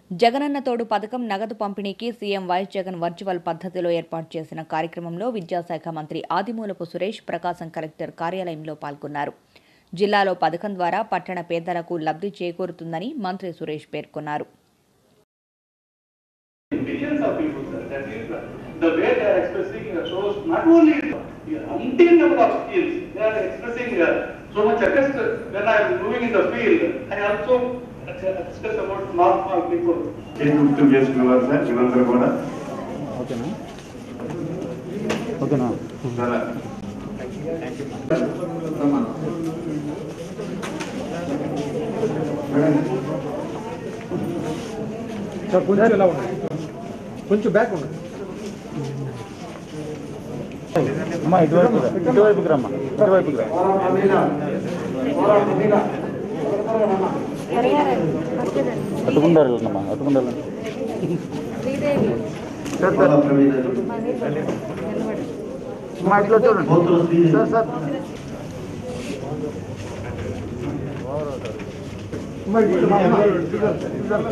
జగనన్న తోడు పథకం నగదు పంపిణీకి సీఎం వైఎస్ జగన్ వర్చువల్ పద్ధతిలో ఏర్పాటు చేసిన కార్యక్రమంలో విద్యాశాఖ మంత్రి ఆదిమూలపు సురేష్ ప్రకాశం కలెక్టర్ కార్యాలయంలో పాల్గొన్నారు జిల్లాలో పథకం ద్వారా పట్టణ పేదలకు లబ్ధి చేకూరుతుందని మంత్రి సురేష్ పేర్కొన్నారు Millions of people, sir. That is the, the way they are expressing uh, shows not only uh, umpteen number of skills, they are expressing uh, so much interest. uh, When I am moving in the field, I also uh, discuss about small, small people. ఏం గుర్తు చేసుకున్నారు sir మీరందరూ కూడా ఓకేనా ఓకేనా చాలా sir కొంచెం ఎలా ఉండండి కొంచెం బ్యాక్ ఉండండి అమ్మా ఇటువైపు రా. ఇటువైపుకి రమ్మా ఇటువైపుకి రా అటుకుండారు వెళ్ళమ్మా అటుకుండారు అమ్మా ఇట్లా చూడండి సార్ సార్ అమ్మా, ఇటు రా, అమ్మా. ఇటు రా, ఇటు రా.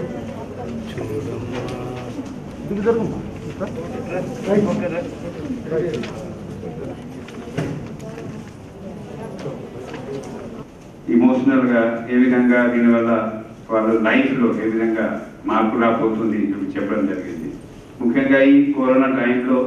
ఇటు జరుగుమ్మా. ఇమోషనల్ గా ఏ విధంగా దీనివల్ల వాళ్ళ లైఫ్ లో ఏ విధంగా మార్పు రాబోతుంది అని చెప్పడం జరిగింది ముఖ్యంగా ఈ కరోనా టైంలో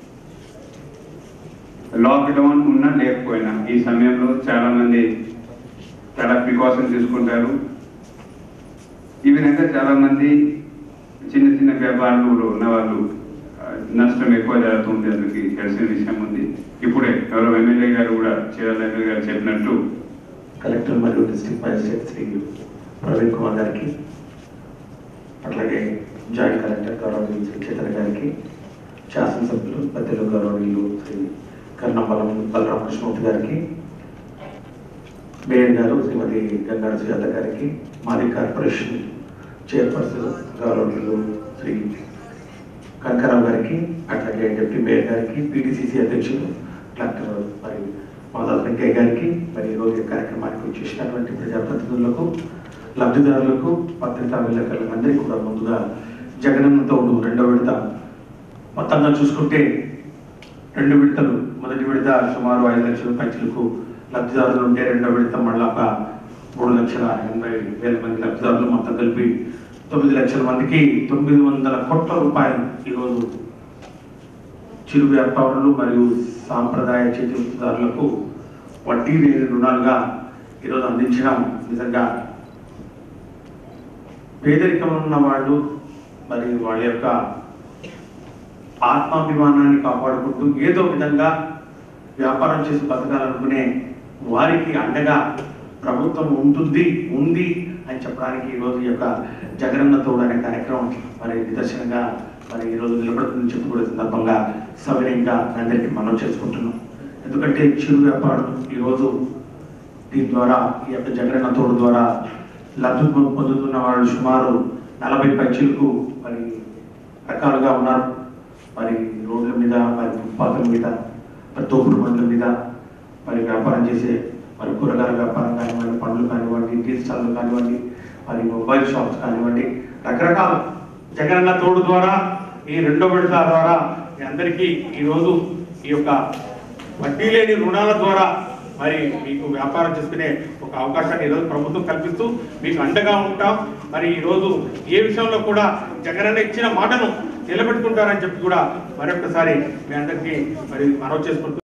లాక్డౌన్ ఉన్నా లేకపోయినా ఈ సమయంలో చాలా మంది చాలా ప్రికాషన్ తీసుకుంటారు ఈ విధంగా చాలా మంది చిన్న చిన్న వ్యాపారులు ఉన్న వాళ్ళు ఆ, నష్టం ఎక్కువ జరుగుతుంది అందుకు తెలిసిన విషయం ఉంది ఇప్పుడే ఎవరో ఎమ్మెల్యే గారు కూడా చీరాల ఎమ్మెల్యే గారు చెప్పినట్టు కలెక్టర్ మరియు డిస్ట్రిక్ట్ మ్యాజిస్ట్రేట్ శ్రీ ప్రవీణ్ కుమార్ గారికి అట్లాగే జాయింట్ కలెక్టర్ గౌరవనీయులు శ్రీ చేతన్ గారికి శాసనసభ్యులు పెద్దలు గౌరవనీయులు శ్రీ కర్ణంబలం బలరామకృష్ణమూర్తి గారికి మేయర్ గారు శ్రీమతి గంగాడ సుజాత గారికి మాది కార్పొరేషన్ చైర్పర్సన్ గౌరవనీయులు శ్రీ కనకరావు గారికి అట్లాగే డిప్యూటీ మేయర్ గారికి పిడిసిసి అధ్యక్షులు డాక్టర్ మరి మాధవ్ వెంకయ్య గారికి మరి ఈరోజు ఈ కార్యక్రమానికి వచ్చేసినటువంటి ప్రజాప్రతినిధులకు లబ్ధిదారులకు పత్రికా విలేకరులకు అందరికీ కూడా ముందుగా జగనన్న తోడు రెండో విడత మొత్తంగా చూసుకుంటే రెండు విడతలు మొదటి విడత సుమారు ఐదు లక్షల పైచలకు లబ్ధిదారులు ఉంటే రెండో విడత మళ్ళీ ఒక మూడు లక్షల ఎనభై వేల మంది లబ్ధిదారులు మొత్తం కలిపి తొమ్మిది లక్షల మందికి తొమ్మిది వందల కోట్ల రూపాయలు ఈరోజు చిరు వ్యాపారులు మరియు సాంప్రదాయ చేతిదారులకు వడ్డీ లేని రుణాలుగా ఈరోజు అందించడం నిజంగా పేదరికంలో ఉన్న వాళ్ళు మరి వాళ్ళ యొక్క ఆత్మాభిమానాన్ని కాపాడుకుంటూ ఏదో విధంగా వ్యాపారం చేసి బతకాలనుకునే వారికి అండగా ప్రభుత్వం ఉంటుంది ఉంది అని చెప్పడానికి ఈరోజు ఈ యొక్క జగనన్న తోడు అనే కార్యక్రమం మరి నిదర్శనంగా మరి ఈరోజు నిలబడుతుందని చెప్పుకునే సందర్భంగా సవినయంగా మీ అందరికీ మనం చేసుకుంటున్నాం ఎందుకంటే చిరు వ్యాపారం ఈరోజు దీని ద్వారా ఈ యొక్క జగనన్న తోడు ద్వారా లబ్ధి పొ- పొందుతున్న వాళ్ళు సుమారు నలభై పైచీలకు మరి రకాలుగా ఉన్నారు మరి రోడ్ల మీద మరి ఫుట్పాత్ల మీద మరి తోపుడు బండ్ల మీద మరి వ్యాపారం చేసే మరి కూరగాయల వ్యాపారం కానివ్వండి పండ్లు కానివ్వండి టీ స్టాల్లు కానివ్వండి మరి మొబైల్ షాప్స్ కానివ్వండి రకరకాల జగనన్న తోడు ద్వారా ఈ రెండో విడత ద్వారా మీ అందరికీ ఈరోజు ఈ యొక్క వడ్డీ లేని రుణాల ద్వారా మరి మీకు వ్యాపారం చేసుకునే ఒక అవకాశాన్ని ఈరోజు ప్రభుత్వం కల్పిస్తూ మీకు అండగా ఉంటాం మరి ఈరోజు ఏ విషయంలో కూడా జగనన్న ఇచ్చిన మాటను నిలబెట్టుకుంటారని చెప్పి కూడా మరొకసారి మీ అందరికీ మరి మనవి చేసుకుంటూ